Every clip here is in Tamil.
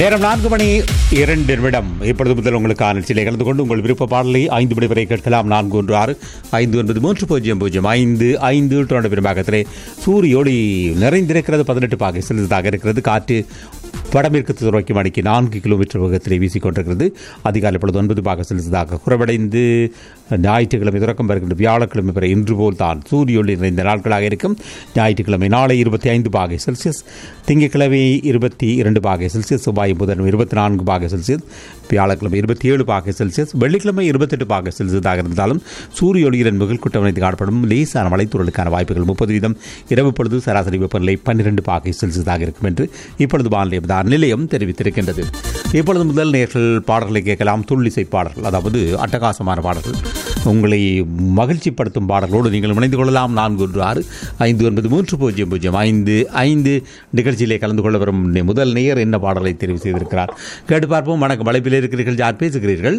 நேரம் நான்கு மணி இரண்டு நிமிடம் இப்பொழுது முதல் உங்களுக்கான நிகழ்ச்சியிலே கலந்து கொண்டு உங்கள் விருப்ப பாடலை ஐந்து மணி வரை கேட்கலாம் நான்கு ஒன்று ஆறு ஐந்து ஒன்பது மூன்று பூஜ்ஜியம் பூஜ்ஜியம் ஐந்து ஐந்து டொரண்டோ பெரும்பாகத்திலே சூரிய ஒளி நிறைந்திருக்கிறது பதினெட்டு பாகை செலுத்ததாக இருக்கிறது காற்று வடமேற்கு துறைக்கு மணிக்கு நான்கு கிலோமீட்டர் வேகத்திலே வீசிக்கொண்டிருக்கிறது அதிகாலை பொழுது ஒன்பது பாக செலுத்ததாக குறைவடைந்து ஞாயிற்றுக்கிழமை தொடக்கம் வருகின்ற வியாழக்கிழமை வரை இன்று போல் தான் சூரிய ஒளி நிறைந்த நாட்களாக இருக்கும் ஞாயிற்றுக்கிழமை நாளை இருபத்தி ஐந்து பாகை செல்சியஸ் திங்கட்கிழமை இருபத்தி இரண்டு பாகை செல்சியஸ் செவ்வாய் புதன் இருபத்தி நான்கு பாகை செல்சியஸ் வியாழக்கிழமை இருபத்தி ஏழு பாகை செல்சியஸ் வெள்ளிக்கிழமை இருபத்தெட்டு பாகை செல்சியஸாக இருந்தாலும் சூரிய ஒளியின் மிகுல் குட்டவனைத்து காணப்படும் லேசான மலைத்தூரலுக்கான வாய்ப்புகள் முப்பது வீதம் இரவு பொழுது சராசரி வெப்பநிலை பன்னிரண்டு பாகை செல்சியஸாக இருக்கும் என்று இப்பொழுது வானிலை ஆதார் நிலையம் தெரிவித்திருக்கின்றது இப்பொழுது முதல் நேர்கள் பாடல்களை கேட்கலாம் துள்ளிசை பாடல்கள் அதாவது அட்டகாசமான பாடல்கள் உங்களை மகிழ்ச்சிப்படுத்தும் பாடல்களோடு நீங்கள் இணைந்து கொள்ளலாம் நான்கு ஒன்று ஆறு ஐந்து ஒன்பது மூன்று பூஜ்ஜியம் பூஜ்ஜியம் ஐந்து ஐந்து நிகழ்ச்சியிலே கலந்து கொள்ள வரும் முதல் நேயர் என்ன பாடலை தெரிவு செய்திருக்கிறார் கேட்டு பார்ப்போம் வணக்கம் அழைப்பில் இருக்கிறீர்கள் யார் பேசுகிறீர்கள்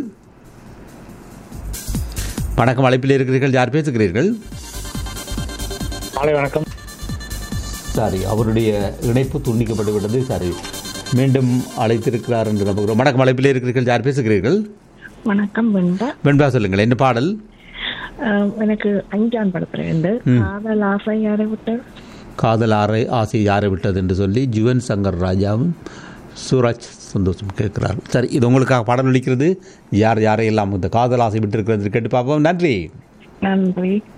வணக்கம் அழைப்பில் இருக்கிறீர்கள் யார் பேசுகிறீர்கள் மாலை வணக்கம் சாரி அவருடைய இணைப்பு துண்டிக்கப்பட்டு விட்டது சாரி மீண்டும் அழைத்திருக்கிறார் என்று நம்புகிறோம் வணக்கம் அழைப்பில் இருக்கிறீர்கள் யார் பேசுகிறீர்கள் வணக்கம் வெண்டா வெண்பா சொல்லுங்கள் என்ன பாடல் அஹ் எனக்கு அஞ்சான் படத்துல இருந்து காதல் ஆசை யாரை விட்டு காதல் ஆரை ஆசை யாரை விட்டது என்று சொல்லி ஜுவன் சங்கர் ராஜாவும் சூரஜ் சந்தோஷம் கேட்கிறார் சரி இது உங்களுக்காக பாடல் ஒலிக்கிறது யார் யாரையெல்லாம் இந்த காதல் ஆசை விட்டு இருக்கிறது கேட்டு பார்ப்போம் நன்றி நன்றி